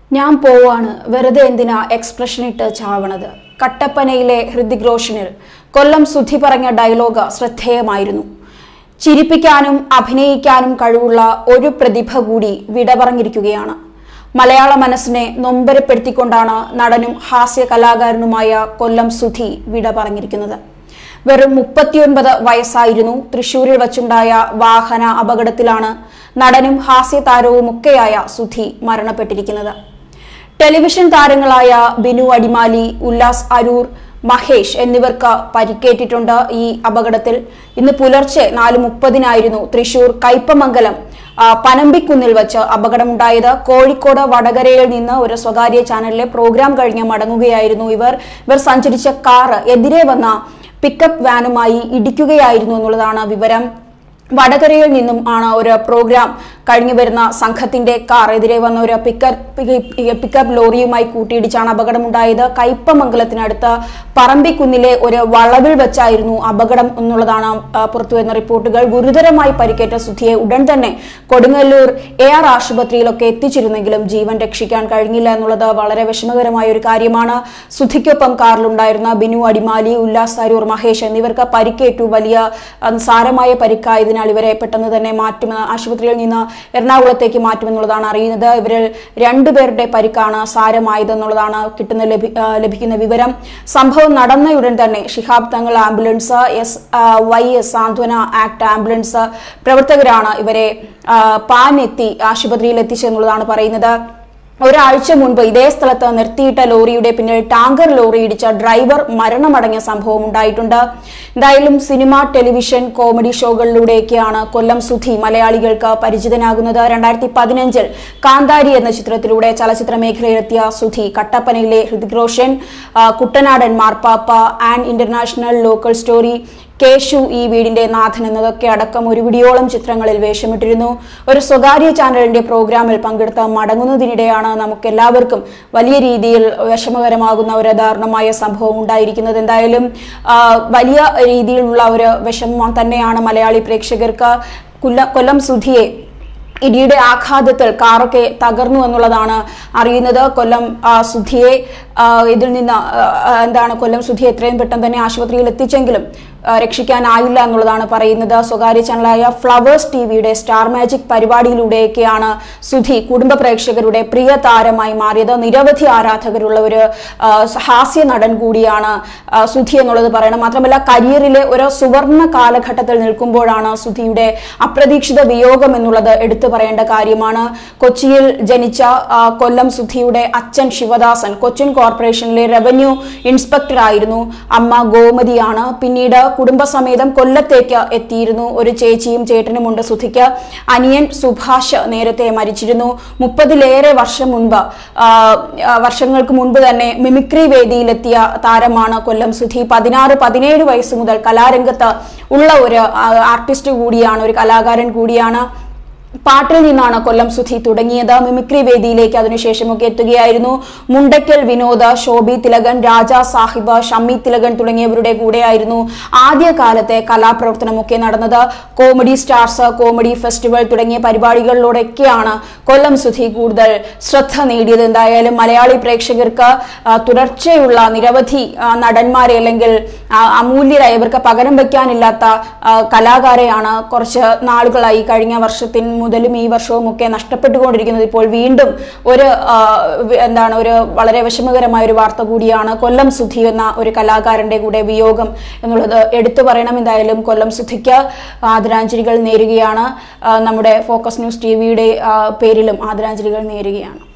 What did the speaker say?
ഞാൻ പോവാണ് വെറുതെ എന്തിനാ എക്സ്പ്രഷൻ ഇട്ട് ചാവണത് കട്ടപ്പനയിലെ ഹൃതിക് റോഷനിൽ കൊല്ലം സുധി പറഞ്ഞ ഡയലോഗ് ശ്രദ്ധേയമായിരുന്നു ചിരിപ്പിക്കാനും അഭിനയിക്കാനും കഴിവുള്ള ഒരു പ്രതിഭ കൂടി വിട പറഞ്ഞിരിക്കുകയാണ് മലയാള മനസ്സിനെ നൊമ്പരപ്പെടുത്തിക്കൊണ്ടാണ് നടനും ഹാസ്യ കലാകാരനുമായ കൊല്ലം സുധി വിട പറഞ്ഞിരിക്കുന്നത് വെറും മുപ്പത്തിയൊൻപത് വയസ്സായിരുന്നു തൃശൂരിൽ വച്ചുണ്ടായ വാഹന അപകടത്തിലാണ് നടനും ഹാസ്യ താരവുമൊക്കെയായ സുധി മരണപ്പെട്ടിരിക്കുന്നത് ടെലിവിഷൻ താരങ്ങളായ ബിനു അടിമാലി ഉല്ലാസ് അരൂർ മഹേഷ് എന്നിവർക്ക് പരിക്കേറ്റിട്ടുണ്ട് ഈ അപകടത്തിൽ ഇന്ന് പുലർച്ചെ നാല് മുപ്പതിനായിരുന്നു തൃശൂർ കയ്പമംഗലം ആ, പനമ്പിക്കുന്നിൽ വെച്ച് അപകടമുണ്ടായത് കോഴിക്കോട് വടകരയിൽ നിന്ന് ഒരു സ്വകാര്യ ചാനലിലെ പ്രോഗ്രാം കഴിഞ്ഞ് മടങ്ങുകയായിരുന്നു ഇവർ ഇവർ സഞ്ചരിച്ച കാർ എതിരെ വന്ന പിക്കപ്പ് വാനുമായി ഇടിക്കുകയായിരുന്നു എന്നുള്ളതാണ് വിവരം വടകരയിൽ നിന്നും ആണ് ഒരു പ്രോഗ്രാം കഴിഞ്ഞു വരുന്ന സംഘത്തിന്റെ കാർ എതിരെ വന്ന ഒരു പിക്കപ്പ് പിക്കപ്പ് ലോറിയുമായി കൂട്ടിയിടിച്ചാണ് അപകടമുണ്ടായത് കയ്പമംഗലത്തിനടുത്ത് പറമ്പിക്കുന്നിലെ ഒരു വളവിൽ വെച്ചായിരുന്നു അപകടം എന്നുള്ളതാണ് ആ, പുറത്തുവരുന്ന റിപ്പോർട്ടുകൾ ഗുരുതരമായി പരിക്കേറ്റ സുധിയെ ഉടൻ തന്നെ കൊടുങ്ങല്ലൂർ എ ആർ ആശുപത്രിയിലൊക്കെ എത്തിച്ചിരുന്നെങ്കിലും ജീവൻ രക്ഷിക്കാൻ കഴിഞ്ഞില്ല എന്നുള്ളത് വളരെ വിഷമകരമായ ഒരു കാര്യമാണ് സുധിക്കൊപ്പം കാറിലുണ്ടായിരുന്ന ബിനു അടിമാലി ഉല്ലാസ് അരൂർ മഹേഷ് എന്നിവർക്ക് പരിക്കേറ്റു വലിയ ആ, സാരമായ പരിക്കായതിനാൽ ഇവരെ പെട്ടെന്ന് തന്നെ മാറ്റുമെന്ന് ആശുപത്രിയിൽ നിന്ന് എറണാകുളത്തേക്ക് മാറ്റുമെന്നുള്ളതാണ് അറിയുന്നത് ഇവരിൽ രണ്ടുപേരുടെ പരിക്കാണ് സാരമായതെന്നുള്ളതാണ് കിട്ടുന്ന ലഭി ആ, ലഭിക്കുന്ന വിവരം സംഭവം നടന്നയുടൻ തന്നെ ഷിഹാബ് തങ്ങൾ ആംബുലൻസ് എസ് ആ, Y S Santhwana act ambulance പ്രവർത്തകരാണ് ഇവരെ ആ, പാനെത്തി ആശുപത്രിയിൽ എത്തിച്ചെന്നുള്ളതാണ് പറയുന്നത് ഒരാഴ്ച മുൻപ് ഇതേ സ്ഥലത്ത് നിർത്തിയിട്ട ലോറിയുടെ പിന്നിൽ ടാങ്കർ ലോറി ഇടിച്ച ഡ്രൈവർ മരണമടങ്ങിയ സംഭവം ഉണ്ടായിട്ടുണ്ട് എന്തായാലും സിനിമ ടെലിവിഷൻ കോമഡി ഷോകളിലൂടെയൊക്കെയാണ് കൊല്ലം സുധി മലയാളികൾക്ക് പരിചിതനാകുന്നത് രണ്ടായിരത്തി പതിനഞ്ചിൽ കാന്താരി എന്ന ചിത്രത്തിലൂടെ ചലച്ചിത്ര മേഖലയിലെത്തിയ സുധി കട്ടപ്പനയിലെ ഹൃതിക് റോഷൻ ആ, Kuttanadan Marpappa and international local story Keshu ഈ വീടിന്റെ നാഥൻ എന്നതൊക്കെ അടക്കം ഒരു പിടിയോളം ചിത്രങ്ങളിൽ വേഷമിട്ടിരുന്നു ഒരു സ്വകാര്യ ചാനലിന്റെ പ്രോഗ്രാമിൽ പങ്കെടുത്ത മടങ്ങുന്നതിനിടെയാണ് നമുക്ക് എല്ലാവർക്കും വലിയ രീതിയിൽ വിഷമകരമാകുന്ന ഒരു ദാരുണമായ സംഭവം ഉണ്ടായിരിക്കുന്നത് എന്തായാലും ആ, വലിയ രീതിയിലുള്ള ഒരു വിഷമം തന്നെയാണ് മലയാളി പ്രേക്ഷകർക്ക് കൊല്ല- കൊല്ലം സുധിയെ ഇടിയുടെ ആഘാതത്തിൽ കാറൊക്കെ തകർന്നു എന്നുള്ളതാണ് അറിയുന്നത് കൊല്ലം ആ, സുധിയെ ആ, ഇതിൽ നിന്ന് ആ, ആ, എന്താണ് കൊല്ലം സുധിയെ എത്രയും പെട്ടെന്ന് തന്നെ ആശുപത്രിയിൽ എത്തിച്ചെങ്കിലും ആ, രക്ഷിക്കാനായില്ല എന്നുള്ളതാണ് പറയുന്നത് സ്വകാര്യ ചാനലായ ഫ്ലവേഴ്സ് ടി വിയുടെ സ്റ്റാർ മാജിക് പരിപാടിയിലൂടെയൊക്കെയാണ് സുധി കുടുംബ പ്രേക്ഷകരുടെ പ്രിയ താരമായി മാറിയത് നിരവധി ആരാധകരുള്ള ഒരു ആ, ഹാസ്യ നടൻ കൂടിയാണ് ആ, സുധി എന്നുള്ളത് പറയണം മാത്രമല്ല കരിയറിലെ ഒരു സുവർണ കാലഘട്ടത്തിൽ നിൽക്കുമ്പോഴാണ് സുധിയുടെ അപ്രതീക്ഷിത വിയോഗം എന്നുള്ളത് എടുത്തു പറയേണ്ട കാര്യമാണ് കൊച്ചിയിൽ ജനിച്ച ആ, കൊല്ലം സുധിയുടെ അച്ഛൻ ശിവദാസൻ കൊച്ചിൻ കോർപ്പറേഷനിലെ റവന്യൂ ഇൻസ്പെക്ടർ ആയിരുന്നു അമ്മ ഗോമതിയാണ് പിന്നീട് കുടുംബസമേതം കൊല്ലത്തേക്ക് എത്തിയിരുന്നു ഒരു ചേച്ചിയും ചേട്ടനുമുണ്ട് സുധിക്ക് അനിയൻ സുഭാഷ് നേരത്തെ മരിച്ചിരുന്നു മുപ്പതിലേറെ വർഷം മുൻപ് ആ, ആ, വർഷങ്ങൾക്ക് മുൻപ് തന്നെ മിമിക്രി വേദിയിലെത്തിയ താരമാണ് കൊല്ലം സുധി പതിനാറ് പതിനേഴ് വയസ്സ് മുതൽ കലാരംഗത്ത് ഉള്ള ഒരു ആ, ആർട്ടിസ്റ്റ് കൂടിയാണ് ഒരു കലാകാരൻ കൂടിയാണ് പാട്ടിൽ നിന്നാണ് കൊല്ലം സുധി തുടങ്ങിയത് മിമിക്രി വേദിയിലേക്ക് അതിനുശേഷമൊക്കെ എത്തുകയായിരുന്നു മുണ്ടക്കൽ വിനോദ ശോഭി തിലകൻ രാജാ സാഹിബ് ഷമ്മി തിലകൻ തുടങ്ങിയവരുടെ കൂടെയായിരുന്നു ആദ്യകാലത്തെ കലാപ്രവർത്തനമൊക്കെ നടന്നത് കോമഡി സ്റ്റാർസ് കോമഡി ഫെസ്റ്റിവൽ തുടങ്ങിയ പരിപാടികളിലൂടെയൊക്കെയാണ് കൊല്ലം സുധി കൂടുതൽ ശ്രദ്ധ നേടിയത് എന്തായാലും മലയാളി പ്രേക്ഷകർക്ക് ആ, തുടർച്ചയുള്ള നിരവധി ആ, നടന്മാരെ അല്ലെങ്കിൽ ആ, അമൂല്യരായ ഇവർക്ക് പകരം വയ്ക്കാനില്ലാത്ത ആ, കലാകാരെയാണ് കുറച്ച് നാളുകളായി കഴിഞ്ഞ വർഷത്തിന് മുതലും ഈ വർഷവും ഒക്കെ നഷ്ടപ്പെട്ടുകൊണ്ടിരിക്കുന്നത് ഇപ്പോൾ വീണ്ടും ഒരു ആ, വി- എന്താണ് ഒരു വളരെ വിഷമകരമായ ഒരു വാർത്ത കൂടിയാണ് കൊല്ലം സുധി എന്ന ഒരു കലാകാരന്റെ കൂടെ വിയോഗം എന്നുള്ളത് എടുത്തു പറയണം എന്തായാലും കൊല്ലം സുധിക്ക് ആദരാഞ്ജലികൾ നേരുകയാണ് ആ, നമ്മുടെ ഫോക്കസ് ന്യൂസ് ടി വിയുടെ പേരിലും ആദരാഞ്ജലികൾ നേരുകയാണ്